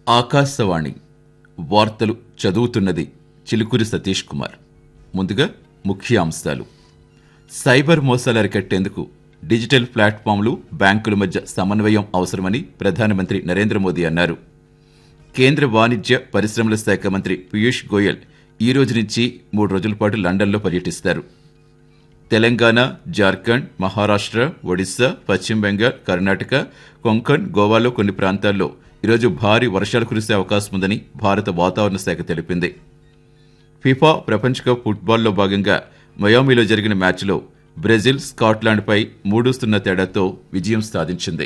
ఆకాశవాణి వార్తలు చదువుతున్నది చిలుకూరి సతీష్ కుమార్ ముందుగా ముఖ్యాంశాలు సైబర్ మోసాలు అరికట్టేందుకు డిజిటల్ ప్లాట్ఫామ్లు బ్యాంకుల మధ్య సమన్వయం అవసరమని ప్రధానమంత్రి నరేంద్ర మోదీ అన్నారు కేంద్ర వాణిజ్య పరిశ్రమల శాఖ మంత్రి పీయూష్ గోయల్ ఈ రోజు నుంచి మూడు రోజుల పాటు లండన్లో పర్యటిస్తారు తెలంగాణ జార్ఖండ్ మహారాష్ట్ర ఒడిశా పశ్చిమ బెంగాల్ కర్ణాటక కొంకణ్ గోవాలో కొన్ని ప్రాంతాల్లో ఈరోజు భారీ వర్షాలు కురిసే అవకాశం ఉందని భారత వాతావరణ శాఖ తెలిపింది ఫిఫా ప్రపంచ కప్ ఫుట్బాల్లో భాగంగా మయామిలో జరిగిన మ్యాచ్లో బ్రెజిల్ స్కాట్లాండ్పై మూడు సున్నా తేడాతో విజయం సాధించింది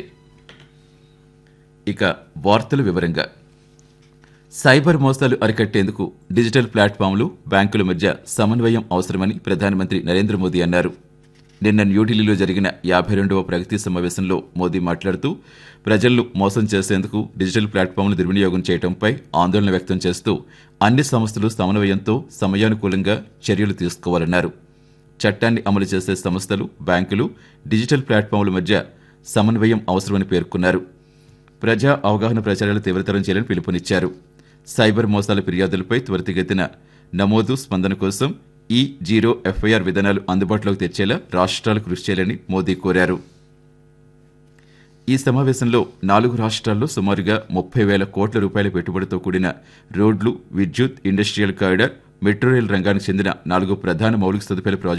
ఇక వార్తల వివరంగా సైబర్ మోసాలు అరికట్టేందుకు డిజిటల్ ప్లాట్ఫామ్లు బ్యాంకుల మధ్య సమన్వయం అవసరమని ప్రధానమంత్రి నరేంద్ర మోదీ అన్నారు నిన్న న్యూఢిల్లీలో జరిగిన యాభై రెండవ ప్రగతి సమావేశంలో మోదీ మాట్లాడుతూ ప్రజలను మోసం చేసేందుకు డిజిటల్ ప్లాట్ఫామ్లు దుర్వినియోగం చేయడంపై ఆందోళన వ్యక్తం చేస్తూ అన్ని సంస్థలు సమన్వయంతో సమయానుకూలంగా చర్యలు తీసుకోవాలన్నారు చట్టాన్ని అమలు చేసే సంస్థలు బ్యాంకులు డిజిటల్ ప్లాట్ఫామ్ల మధ్య సమన్వయం అవసరమని పేర్కొన్నారు ప్రజా అవగాహన ప్రచారాలు తీవ్రతరం చేయాలని పిలుపునిచ్చారు సైబర్ మోసాల ఫిర్యాదులపై త్వరితగతిన నమోదు స్పందన కోసం ఈ జీరో ఎఫ్ఐఆర్ విధానాలు అందుబాటులోకి తెచ్చేలా రాష్ట్రాలు కృషి చేయాలని మోదీ కోరారు ఈ సమావేశంలో నాలుగు రాష్ట్రాల్లో సుమారుగా ముప్పై వేల కోట్ల రూపాయల పెట్టుబడితో కూడిన రోడ్లు విద్యుత్ ఇండస్ట్రియల్ కారిడార్ మెట్రో రైల్ రంగానికి చెందిన నాలుగు ప్రధాన మౌలిక సదుపాయాల ప్రాజెక్టులు